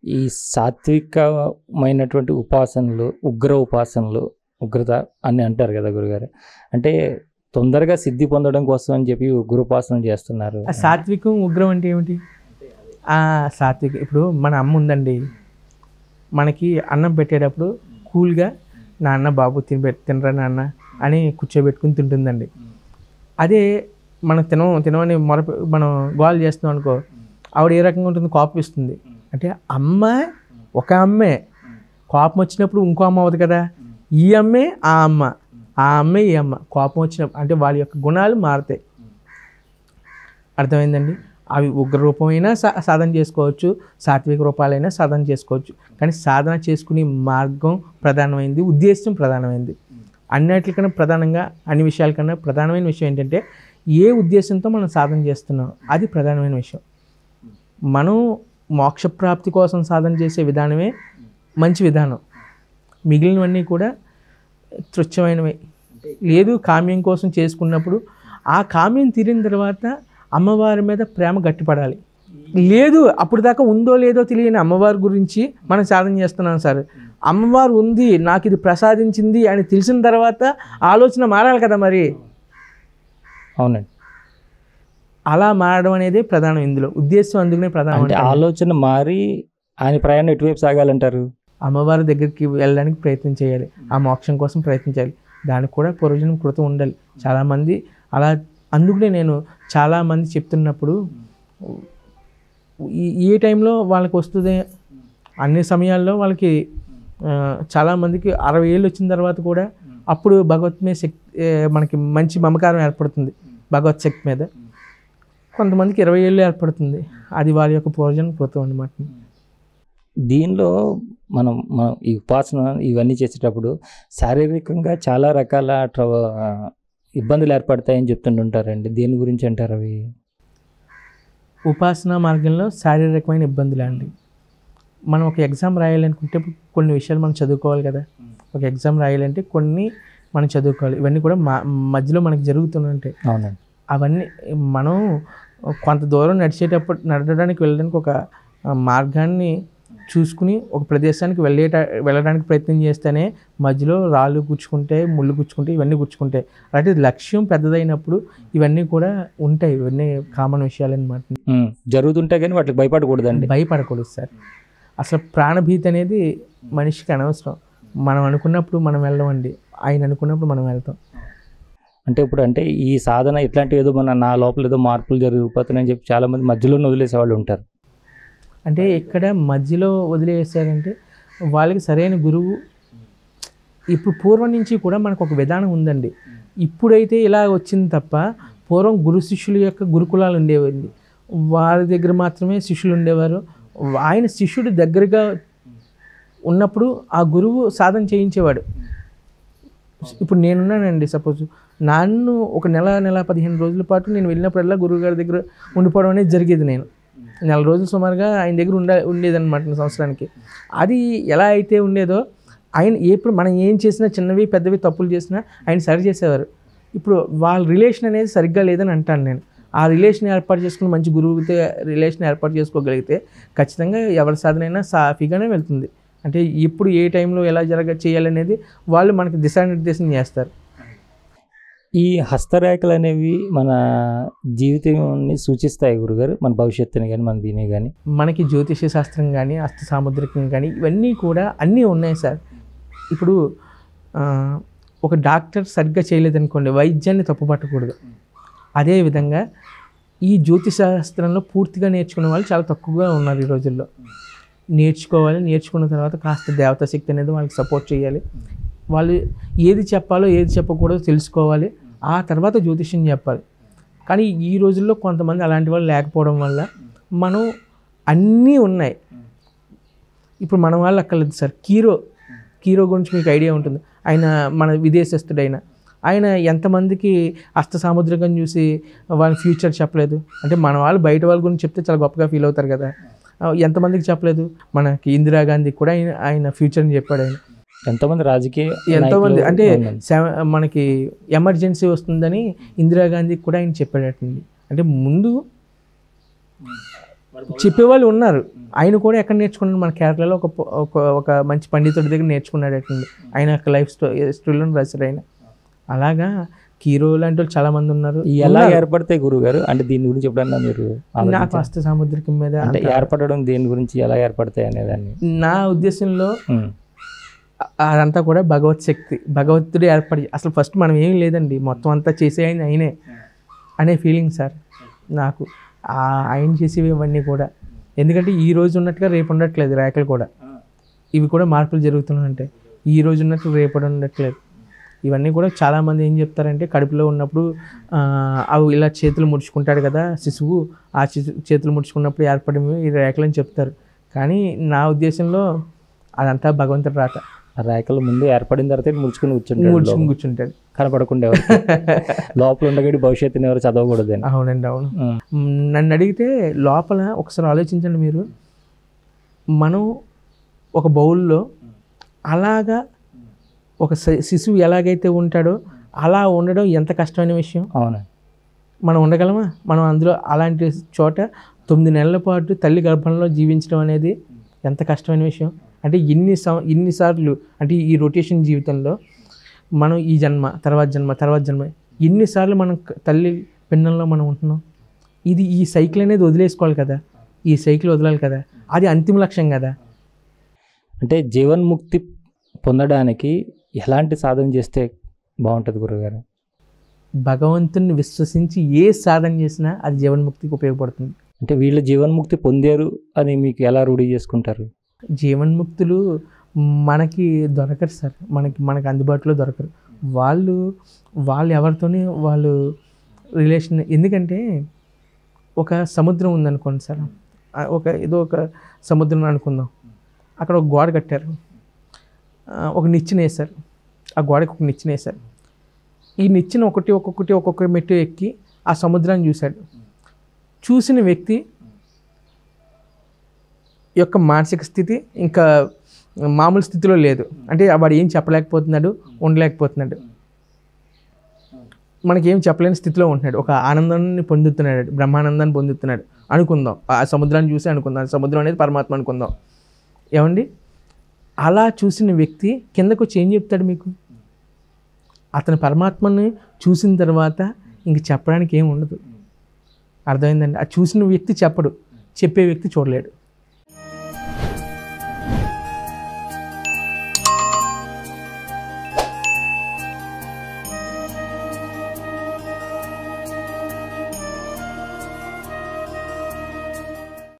ఈ సాత్వికమైనటువంటి ఉపాసనలు ఉగ్ర ఉపాసనలు ఉగ్రత అని అంటారు కదా గురుగారు అంటే తొందరగా సిద్ధి పొందడం కోసం అని చెప్పి ఉగ్ర ఉపాసన చేస్తున్నారు ఆ సాత్వికం ఉగ్రం అంటే ఏమిటి ఆ సాత్విక ఇప్పుడు మన అమ్మ ఉందండి మనకి అన్నం పెట్టేటప్పుడు కూల్గా నాన్న బాబు తిని తినరా నాన్న అని కూర్చోబెట్టుకుని తింటుందండి అదే మనం తిన తినమని మొర మనం గోల్ చేస్తున్నాం అనుకో ఆవిడ ఏ రకంగా ఉంటుంది కోపం ఇస్తుంది అంటే అమ్మ ఒక అమ్మే కోపం వచ్చినప్పుడు ఇంకో అమ్మ అవ్వదు కదా ఈ అమ్మే ఆ అమ్మ ఆ అమ్మే ఈ అమ్మ కోపం వచ్చినప్పుడు అంటే వాళ్ళ యొక్క గుణాలు మారుతాయి అర్థమైందండి అవి ఉగ్ర రూపమైనా సా సాధన చేసుకోవచ్చు సాత్విక రూపాలైనా సాధన చేసుకోవచ్చు కానీ సాధన చేసుకునే మార్గం ప్రధానమైంది ఉద్దేశం ప్రధానమైంది అన్నిటికన్నా ప్రధానంగా అన్ని విషయాల కన్నా ప్రధానమైన విషయం ఏంటంటే ఏ ఉద్దేశంతో మనం సాధన చేస్తున్నాం అది ప్రధానమైన విషయం మనం మోక్షప్రాప్తి కోసం సాధన చేసే విధానమే మంచి విధానం మిగిలినవన్నీ కూడా తుచ్చమైనవి లేదు కామ్యం కోసం చేసుకున్నప్పుడు ఆ కామ్యం తీరిన తర్వాత అమ్మవారి మీద ప్రేమ గట్టిపడాలి లేదు అప్పుడు దాకా ఉందో లేదో తెలియని అమ్మవారి గురించి మనం సాధన చేస్తున్నాం సార్ అమ్మవారు ఉంది నాకు ఇది ప్రసాదించింది అని తెలిసిన తర్వాత ఆలోచన మారాలి కదా మరి అవునండి అలా మారడం అనేది ప్రధానం ఇందులో ఉద్దేశం అందుకనే ప్రధానం అంటే అంటాను. ఆలోచన మారి ఆయన ప్రయాణం ఎటువైపు సాగాలంటారు అమ్మవారి దగ్గరికి వెళ్ళడానికి ప్రయత్నం చేయాలి ఆ మోక్షం కోసం ప్రయత్నించాలి దానికి కూడా పూర్వజన్మ కృతం ఉండాలి చాలామంది అలా అందుకనే నేను చాలామంది చెప్తున్నప్పుడు ఈ ఏ టైంలో వాళ్ళకి వస్తుంది అన్ని సమయాల్లో వాళ్ళకి ఆ, చాలామందికి అరవై ఏళ్ళు వచ్చిన తర్వాత కూడా అప్పుడు భగవత్ మీద శక్తి ఏ, మనకి మంచి మమకారం ఏర్పడుతుంది భగవత్ శక్తి మీద కొంతమందికి ఇరవై ఏళ్ళు ఏర్పడుతుంది అది వారి యొక్క పూర్వజన్మ కృతం అనమాట దీనిలో మనం మనం ఈ ఉపాసన ఇవన్నీ చేసేటప్పుడు శారీరకంగా చాలా రకాల ట్రవ ఇబ్బందులు ఏర్పడతాయని చెప్తుంటుంటారండి దేని గురించి అంటారు అవి ఉపాసనా మార్గంలో శారీరకమైన ఇబ్బందులు అండి మనం ఒక ఎగ్జామ్ రాయాలనుకుంటే కొన్ని విషయాలు మనం చదువుకోవాలి కదా ఒక ఎగ్జామ్ రాయాలంటే కొన్ని మనం చదువుకోవాలి ఇవన్నీ కూడా మా మధ్యలో మనకి జరుగుతుంటాయి అవునండి అవన్నీ మనం కొంత దూరం నడిచేటప్పుడు నడవడానికి వెళ్ళడానికి ఒక ఆ, మార్గాన్ని చూసుకుని ఒక ప్రదేశానికి వెళ్ళేట వెళ్ళడానికి ప్రయత్నం చేస్తేనే మధ్యలో రాళ్ళు గుచ్చుకుంటే ముళ్ళు గుచ్చుకుంటే ఇవన్నీ గుచ్చుకుంటాయి అలాంటి లక్ష్యం పెద్దదైనప్పుడు ఇవన్నీ కూడా ఉంటాయి ఇవన్నీ కామన్ విషయాలు అనమాట ఉమ్, జరుగుతుంటే కానీ వాటికి భయపడకూడదండి భయపడకూడదు సార్ అసలు ప్రాణభీతి అనేది మనిషికి అనవసరం మనం అనుకున్నప్పుడు మనం వెళ్ళమండి ఆయన అనుకున్నప్పుడు మనం వెళ్తాం అంటే ఇప్పుడు అంటే ఈ సాధన ఇట్లాంటి ఏదో మన నా లోపల ఏదో మార్పులు జరిగిపోతున్నాయని చెప్పి చాలా మంది మధ్యలోనే వదిలేసే వాళ్ళు ఉంటారు అంటే ఇక్కడ మధ్యలో వదిలేసారంటే వాళ్ళకి సరైన గురువు ఇప్పుడు పూర్వం నుంచి కూడా మనకు ఒక విధానం ఉందండి ఇప్పుడైతే ఇలా వచ్చింది తప్ప పూర్వం గురు శిష్యుల యొక్క గురుకులాలు ఉండేవండి వారి దగ్గర మాత్రమే శిష్యులు ఉండేవారు ఆయన శిష్యుడు దగ్గరగా ఉన్నప్పుడు ఆ గురువు సాధన చేయించేవాడు ఇప్పుడు నేనున్నానండి సపోజ్ నన్ను ఒక నెల నెల పదిహేను రోజుల పాటు నేను వెళ్ళినప్పుడల్లా గురువు గారి దగ్గర ఉండిపోవడం అనేది జరిగేది నేను నెల రోజులు సుమారుగా ఆయన దగ్గర ఉండే ఉండేదన్నమాట సంవత్సరానికి అది ఎలా అయితే ఉండేదో ఆయన ఎప్పుడు మనం ఏం చేసినా చిన్నవి పెద్దవి తప్పులు చేసినా ఆయన సరి చేసేవారు ఇప్పుడు వాళ్ళ రిలేషన్ అనేది సరిగ్గా లేదని అంటాను నేను ఆ రిలేషన్ ఏర్పాటు చేసుకుని మంచి గురువుతో రిలేషన్ ఏర్పాటు చేసుకోగలిగితే ఖచ్చితంగా ఎవరి సాధనైనా సాఫీగానే వెళ్తుంది అంటే ఎప్పుడు ఏ టైంలో ఎలా జరగ చేయాలనేది వాళ్ళు మనకి దిశానిర్దేశం చేస్తారు ఈ హస్తరేఖలు అనేవి మన జీవితాన్ని సూచిస్తాయి గురుగారు మన భవిష్యత్తుని కానీ మన దీని కానీ మనకి జ్యోతిష శాస్త్రం కానీ అస్త సాముద్రికం కానీ ఇవన్నీ కూడా అన్నీ ఉన్నాయి సార్ ఇప్పుడు ఆ, ఒక డాక్టర్ సరిగ్గా చేయలేదనుకోండి వైద్యాన్ని తప్పుపట్టకూడదు అదేవిధంగా ఈ జ్యోతిష శాస్త్రంలో పూర్తిగా నేర్చుకునే వాళ్ళు చాలా తక్కువగా ఉన్నారు ఈ రోజుల్లో నేర్చుకోవాలి నేర్చుకున్న తర్వాత కాస్త దేవతా శక్తి అనేది వాళ్ళకి సపోర్ట్ చేయాలి వాళ్ళు ఏది చెప్పాలో ఏది చెప్పకూడదో తెలుసుకోవాలి ఆ తర్వాత జ్యోతిష్యం చెప్పాలి కానీ ఈ రోజుల్లో కొంతమంది అలాంటి వాళ్ళు లేకపోవడం వల్ల మనం అన్నీ ఉన్నాయి ఇప్పుడు మన వాళ్ళు అక్కర్లేదు సార్ కీరో కీరో గురించి మీకు ఐడియా ఉంటుంది ఆయన మన విదేశస్తుడైన ఆయన ఎంతమందికి అస్త సాముద్రికం చూసి వాళ్ళ ఫ్యూచర్ చెప్పలేదు అంటే మన వాళ్ళు బయట వాళ్ళ గురించి చెప్తే చాలా గొప్పగా ఫీల్ అవుతారు కదా ఆ, ఎంతమందికి చెప్పలేదు మనకి ఇందిరాగాంధీకి కూడా ఆయన ఆయన ఫ్యూచర్ని చెప్పాడు ఆయన ఎంతోమంది రాజకీయ ఎంతోమంది నాయకులు అంటే అవునండి. సెవ- మనకి ఎమర్జెన్సీ వస్తుందని ఇందిరాగాంధీకి కూడా ఆయన చెప్పాడటండి అంటే ముందు చెప్పేవాళ్ళు ఉన్నారు ఆయన కూడా ఎక్కడ నేర్చుకున్నాడు మన కేరళలో ఒక ప- ఒక ఒక మంచి పండితుడి దగ్గర నేర్చుకున్నాడు అట్లండి ఆయన యొక్క లైఫ్ స్టో స్టోరీలో రాశారు ఆయన అలాగా హీరో లాంటి వాళ్ళు చాలా మంది ఉన్నారు ఈ ఎలా ఏర్పడతాయి గురువు గారు అంటే దీని గురించి ఎప్పుడన్నా మీరు నాకు ఆలోచించారా? హస్త సాముద్రికం మీద అంటే ఏర్పడడం దేని గురించి ఎలా ఏర్పడతాయి అనేదాన్ని నా ఉద్దేశంలో ఉమ్. అ- అదంతా కూడా భగవత్ శక్తి భగవంతుడు ఏర్పడి అసలు ఫస్ట్ మనం ఏం లేదండి మొత్తం అంతా చేసే ఆయన ఆయనే అనే ఫీలింగ్ సార్ నాకు ఆ ఆయన చేసేవి ఇవన్నీ కూడా ఎందుకంటే ఈ రోజు ఉన్నట్టుగా రేపు ఉండట్లేదు రేఖలు కూడా ఇవి కూడా మార్పులు జరుగుతున్నాయి అంటే ఈ రోజు ఉన్నట్టు రేపటి ఉండట్లేదు ఇవన్నీ కూడా చాలామంది ఏం చెప్తారంటే కడుపులో ఉన్నప్పుడు ఆ, అవి ఇలా చేతులు ముడుచుకుంటాడు కదా శిశువు ఆ శిశు చేతులు ముడుచుకున్నప్పుడు ఏర్పడినవి ఈ రేఖలు అని చెప్తారు కానీ నా ఉద్దేశంలో అదంతా భగవంతుడి రాత ఆ రేఖలు ముందు ఏర్పడిన తర్వాత ముడుచుకుని కూర్చుంటాడు ముడుచుకుని లోపల. కూర్చుంటాడు కనపడకుండా ఎవరు లోపల ఉండగడి భవిష్యత్తుని ఎవరు చదవకూడదని అవునండి అవును ఉమ్. మ్, నన్ను అడిగితే లోపల ఒకసారి ఆలోచించండి మీరు మనం ఒక బౌల్లో అలాగా ఒక శి- శిశువు ఎలాగైతే ఉంటాడో అలా ఉండడం ఎంత కష్టమైన విషయం అవును మనం ఉండగలమా మనం అందులో అలాంటి చోట తొమ్మిది నెలల పాటు తల్లి గర్భంలో జీవించడం అనేది ఎంత కష్టమైన విషయం అంటే ఇన్ని సం ఇన్నిసార్లు అంటే ఈ రొటేషన్ జీవితంలో మనం ఈ జన్మ తర్వాత జన్మ తర్వాత జన్మ ఎన్నిసార్లు మనం క- తల్లి పిండంలో మనం ఉంటున్నాం ఇది ఈ సైకిల్ అనేది వదిలేసుకోవాలి కదా ఈ సైకిల్ వదలాలి కదా అది అంతిమ లక్ష్యం కదా అంటే జీవన్ముక్తి పొందడానికి ఎలాంటి సాధన చేస్తే బాగుంటుంది గురుగారు భగవంతుని విశ్వసించి ఏ సాధన చేసినా అది జీవన్ముక్తికి ఉపయోగపడుతుంది అంటే వీళ్ళు జీవన్ముక్తి పొందారు అని మీకు ఎలా రూఢి చేసుకుంటారు జీవన్ముక్తులు మనకి దొరకరు సార్ మనకి మనకి అందుబాటులో దొరకరు వాళ్ళు వాళ్ళు ఎవరితోని వాళ్ళు రిలేషన్ ఎందుకంటే ఒక సముద్రం ఉందనుకోండి సార్ ఆ ఒక ఏదో ఒక సముద్రం అనుకుందాం అక్కడ ఒక గోడ కట్టారు ఆ, ఒక నిచ్చెన వేశారు ఆ గోడకి ఒక నిచ్చెన వేశారు ఈ నిచ్చెన ఒకటి ఒక్కొక్కటి ఒక్కొక్క మెట్టు ఎక్కి ఆ సముద్రాన్ని చూశాడు చూసిన వ్యక్తి యొక్క మానసిక స్థితి ఇంకా మామూలు స్థితిలో లేదు అంటే వాడు ఏం చెప్పలేకపోతున్నాడు ఉండలేకపోతున్నాడు మనకి ఏం చెప్పలేని స్థితిలో ఉంటున్నాడు ఒక ఆనందాన్ని పొందుతున్నాడు బ్రహ్మానందాన్ని పొందుతున్నాడు అనుకుందాం ఆ సముద్రాన్ని చూసి అనుకుందాం సముద్రం అనేది పరమాత్మ అనుకుందాం ఏమండి అలా చూసిన వ్యక్తి కిందకు వచ్చి ఏం చెప్తాడు మీకు అతని పరమాత్మని చూసిన తర్వాత ఇంక చెప్పడానికి ఏం ఉండదు అర్థమైందండి ఆ చూసిన వ్యక్తి చెప్పడు చెప్పే వ్యక్తి చూడలేడు